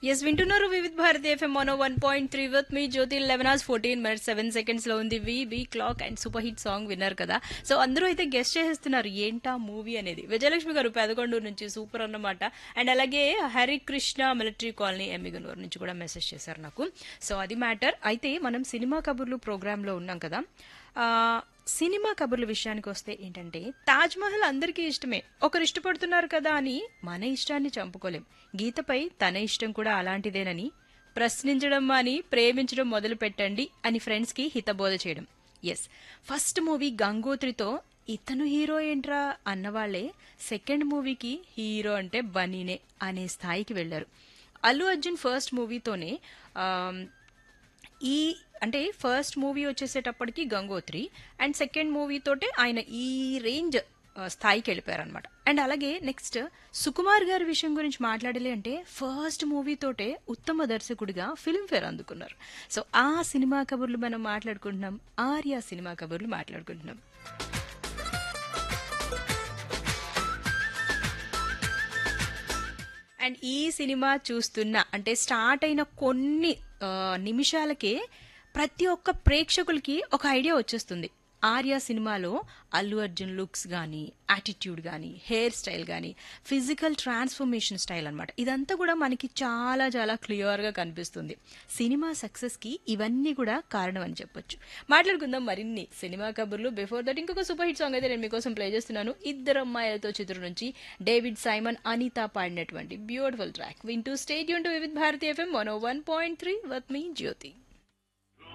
yes వింటున్నారు Vividh Bharati FM mono one point three with me Jyothi eleven hours fourteen minutes seven seconds లో ఉంది V B clock and super hit song విన్నారు కదా so అందరూ అయితే guest చేసేస్తున్నారు ఏంటా మూవీ అనేది విజయలక్ష్మి గారు పెదకొండూరు నుంచి సూపర్ అన్నమాట అండ్ అలాగే హరికృష్ణ మిలిటరీ కాలనీ ఎమ్మిగనూరు నుంచి కూడా మెసేజ్ చేశారు నాకు సో అది మ్యాటర్ అయితే మనం సినిమా కబుర్లు ప్రోగ్రామ్ లో ఉన్నాం కదా ఆ, సినిమా కబుర్ల విషయానికి వస్తే ఏంటంటే తాజ్ మహల్ అందరికీ ఇష్టమే ఒకరు ఇష్టపడుతున్నారు కదా అని మన ఇష్టాన్ని చంపుకోలేం గీతపై తన ఇష్టం కూడా అలాంటిదేనని ప్రశ్నించడం అని ప్రేమించడం మొదలు పెట్టండి అని ఫ్రెండ్స్ కి హితబోధ చేయడం ఎస్ ఫస్ట్ మూవీ గంగోత్రితో ఇతను హీరో ఏంట్రా అన్నవాళ్లే సెకండ్ మూవీకి హీరో అంటే బనీనే అనే స్థాయికి వెళ్లారు అల్లు అర్జున్ ఫస్ట్ మూవీతోనే ఆమ్, ఈ అంటే ఫస్ట్ మూవీ వచ్చేసేటప్పటికి గంగోత్రి అండ్ సెకండ్ మూవీ తోటే ఆయన ఈ రేంజ్ ఆ, స్థాయికి వెళ్ళిపోయారు అనమాట అండ్ అలాగే నెక్స్ట్ సుకుమార్ గారి విషయం గురించి మాట్లాడాలి అంటే ఫస్ట్ మూవీ తోటే ఉత్తమ దర్శకుడిగా ఫిల్మ్ఫేర్ అందుకున్నారు సో ఆ సినిమా కబుర్లు మనం మాట్లాడుకుంటున్నాం ఆర్యా సినిమా కబుర్లు మాట్లాడుకుంటున్నాం అండ్ ఈ సినిమా చూస్తున్న అంటే స్టార్ట్ అయిన కొన్ని ఆ, నిమిషాలకే ప్రతి ఒక్క ప్రేక్షకులకి ఒక ఐడియా వచ్చేస్తుంది ఆర్య సినిమాలో అల్లు అర్జున్ లుక్స్ కానీ యాటిట్యూడ్ కానీ హెయిర్ స్టైల్ కానీ ఫిజికల్ ట్రాన్స్ఫర్మేషన్ స్టైల్ అన్నమాట ఇదంతా కూడా మనకి చాలా చాలా క్లియర్గా కనిపిస్తుంది సినిమా సక్సెస్కి ఇవన్నీ కూడా కారణం అని చెప్పొచ్చు మాట్లాడుకుందాం మరిన్ని సినిమా కబుర్లు బిఫోర్ దట్ ఇంకొక సూపర్ హిట్ సాంగ్ అయితే నేను మీకోసం ప్లే చేస్తున్నాను ఇద్దరు అమ్మాయిలతో చిత్రం నుంచి డేవిడ్ సైమన్ అనిత పాడినటువంటి బ్యూటిఫుల్ ట్రాక్ వింటూ stay tuned to Vividh Bharati FM one one point three with me Jyothi